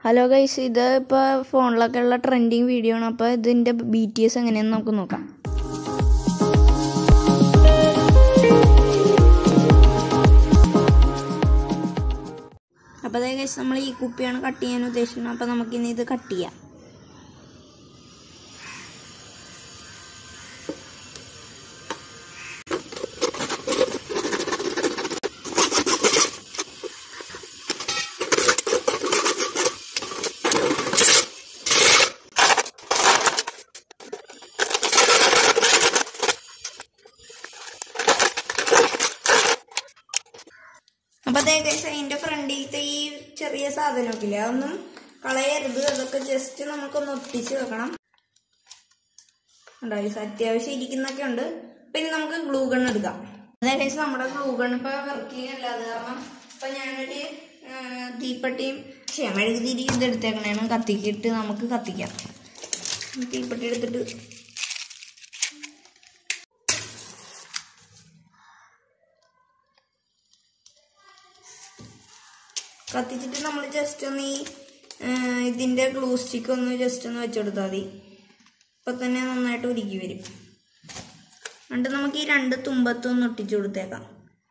Hello guys ഇത് ഇപ്പോൾ ഫോണിലൊക്കെ ഉള്ള ട്രെൻഡിങ് വീഡിയോ ആണ് അപ്പോൾ ഇതിൻ്റെ ബി ടി എസ് എങ്ങനെയാണെന്ന് നമുക്ക് നോക്കാം അപ്പോൾ അതേ ഗൈസ് നമ്മൾ ഈ കുപ്പിയാണ് കട്ട് ചെയ്യാൻ ഉദ്ദേശിക്കുന്നത് അപ്പോൾ നമുക്കിനി ഇത് കട്ട് ചെയ്യാം അപ്പൊ അതേ ഗൈസ് അതിന്റെ ഫ്രണ്ടിലത്തെ ഈ ചെറിയ സാധനമൊക്കെ ഇല്ലേ അതൊന്നും കളയരുത് അതൊക്കെ ജസ്റ്റ് നമുക്കൊന്ന് ഒട്ടിച്ച് വെക്കണം ഉണ്ടോ ഗൈസ് അത്യാവശ്യം ഇരിക്കുന്നൊക്കെ ഉണ്ട് പിന്നെ നമുക്ക് ഗ്ലൂ ഗൺ എടുക്കാം അതേ ഗൈസ് നമ്മുടെ ഗ്ലൂ ഗൺ ഇപ്പൊ വർക്കിംഗ് അല്ല അത് കാരണം ഇപ്പൊ ഞാനൊരു ആ, തീപ്പെട്ടിയും പക്ഷേ മെഴുകുതിരി ഇത് എടുത്തേക്കണേണ് കത്തിക്കിട്ട് നമുക്ക് കത്തിക്കാം തീപ്പെട്ടി എടുത്തിട്ട് കത്തിച്ചിട്ട് നമ്മൾ ജസ്റ്റ് ഒന്ന് ഈ ആ, ഇതിന്റെ ഗ്ലൂ സ്റ്റിക്ക് ഒന്ന് ജസ്റ്റ് ഒന്ന് വെച്ചെടുത്താൽ മതി ഇപ്പൊ തന്നെ നന്നായിട്ട് ഉരുക്കി വരും എന്നിട്ട് നമുക്ക് ഈ രണ്ട് തുമ്പത്തും ഒന്ന് ഒട്ടിച്ചു കൊടുത്തേക്കാം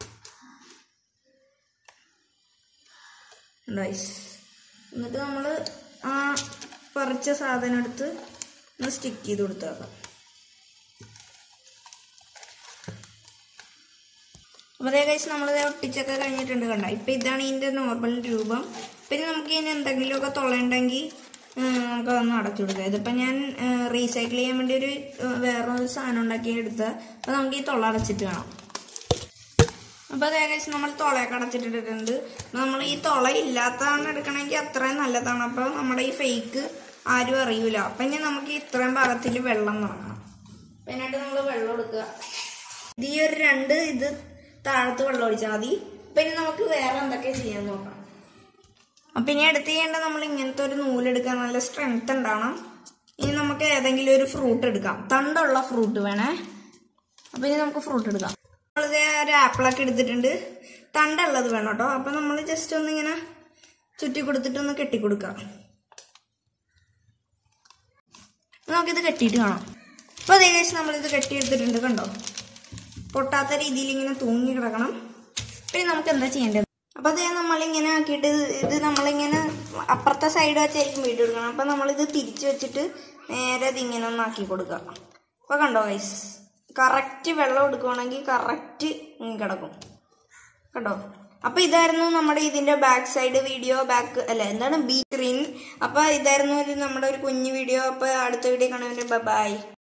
Nice. എന്നിട്ട് നമ്മൾ ആ പറിച്ച സാധനം എടുത്ത് ഒന്ന് സ്റ്റിക്ക് ചെയ്ത് കൊടുത്തേക്കാം അപ്പോൾ അതേ കഴിച്ച് നമ്മൾ ഒട്ടിച്ചൊക്കെ കഴിഞ്ഞിട്ടുണ്ട് കണ്ട ഇപ്പം ഇതാണ് ഇതിൻ്റെ നോർമൽ രൂപം പിന്നെ നമുക്ക് ഇതിന് എന്തെങ്കിലുമൊക്കെ തുളയുണ്ടെങ്കിൽ നമുക്ക് അതൊന്ന് അടച്ചു കൊടുക്കാം ഇതിപ്പോൾ ഞാൻ റീസൈക്കിൾ ചെയ്യാൻ വേണ്ടി ഒരു ഏഹ്, വേറൊരു സാധനം ഉണ്ടാക്കി എടുത്ത് അപ്പോൾ നമുക്ക് ഈ തുള അടച്ചിട്ട് കാണാം അപ്പോൾ അത് ഏകദേശം നമ്മൾ തുളയൊക്കെ അടച്ചിട്ടിട്ടുണ്ട് നമ്മൾ ഈ തുള ഇല്ലാത്തതാണ് എടുക്കണമെങ്കിൽ അത്രയും നല്ലതാണ് അപ്പോൾ നമ്മുടെ ഈ ഫേക്ക് ആരും അറിയൂല അപ്പം ഇനി നമുക്ക് ഇത്രയും ഭാഗത്തിൽ വെള്ളം നിറക്കണം പിന്നെ നമ്മൾ വെള്ളം എടുക്കുക ഇത് ഈ ഒരു രണ്ട് ഇത് താഴത്ത് വെള്ളം ഒഴിച്ചാൽ മതി പിന്നെ നമുക്ക് വേറെ എന്തൊക്കെ ചെയ്യാൻ നോക്കാം അപ്പൊ ഇനി എടുത്ത് ചെയ്യേണ്ടത് നമ്മൾ ഇങ്ങനത്തെ ഒരു നൂലെടുക്കാൻ നല്ല സ്ട്രെങ്ത് ഉണ്ടാവണം ഇനി നമുക്ക് ഏതെങ്കിലും ഒരു ഫ്രൂട്ട് എടുക്കാം തണ്ടുള്ള ഫ്രൂട്ട് വേണേ അപ്പൊ ഇനി നമുക്ക് ഫ്രൂട്ട് എടുക്കാം നമ്മളിത് ഒരു ആപ്പിളൊക്കെ എടുത്തിട്ടുണ്ട് തണ്ടുള്ളത് വേണം കേട്ടോ അപ്പൊ നമ്മൾ ജസ്റ്റ് ഒന്ന് ഇങ്ങനെ ചുറ്റി കൊടുത്തിട്ട് ഒന്ന് കെട്ടിക്കൊടുക്കാം നമുക്കിത് കെട്ടിയിട്ട് കാണാം അപ്പൊ അതേ കഴിച്ച് നമ്മളിത് കെട്ടിയെടുത്തിട്ടുണ്ട് കണ്ടോ പൊട്ടാത്ത രീതിയിൽ ഇങ്ങനെ തൂങ്ങി കിടക്കണം പിന്നെ നമുക്ക് എന്താ ചെയ്യേണ്ടത് അപ്പൊ അത് നമ്മളിങ്ങനെ ആക്കിയിട്ട് ഇത് ഇത് നമ്മളിങ്ങനെ അപ്പുറത്തെ സൈഡ് വെച്ചായിരിക്കും വീഡിയോ എടുക്കണം അപ്പൊ നമ്മളിത് തിരിച്ചു വെച്ചിട്ട് നേരെ ഇതിങ്ങനെ ഒന്ന് ആക്കി കൊടുക്കുക അപ്പൊ കണ്ടോ ഗൈസ് കറക്റ്റ് വെള്ളം എടുക്കുവാണെങ്കിൽ കറക്റ്റ് കിടക്കും കണ്ടോ അപ്പൊ ഇതായിരുന്നു നമ്മുടെ ഇതിന്റെ ബാക്ക് സൈഡ് വീഡിയോ ബാക്ക് അല്ല എന്താണ് ബി സ്ക്രീൻ അപ്പൊ ഇതായിരുന്നു ഒരു നമ്മുടെ ഒരു കുഞ്ഞു വീഡിയോ അപ്പൊ അടുത്ത വീഡിയോ കാണുന്നതിന് ബൈ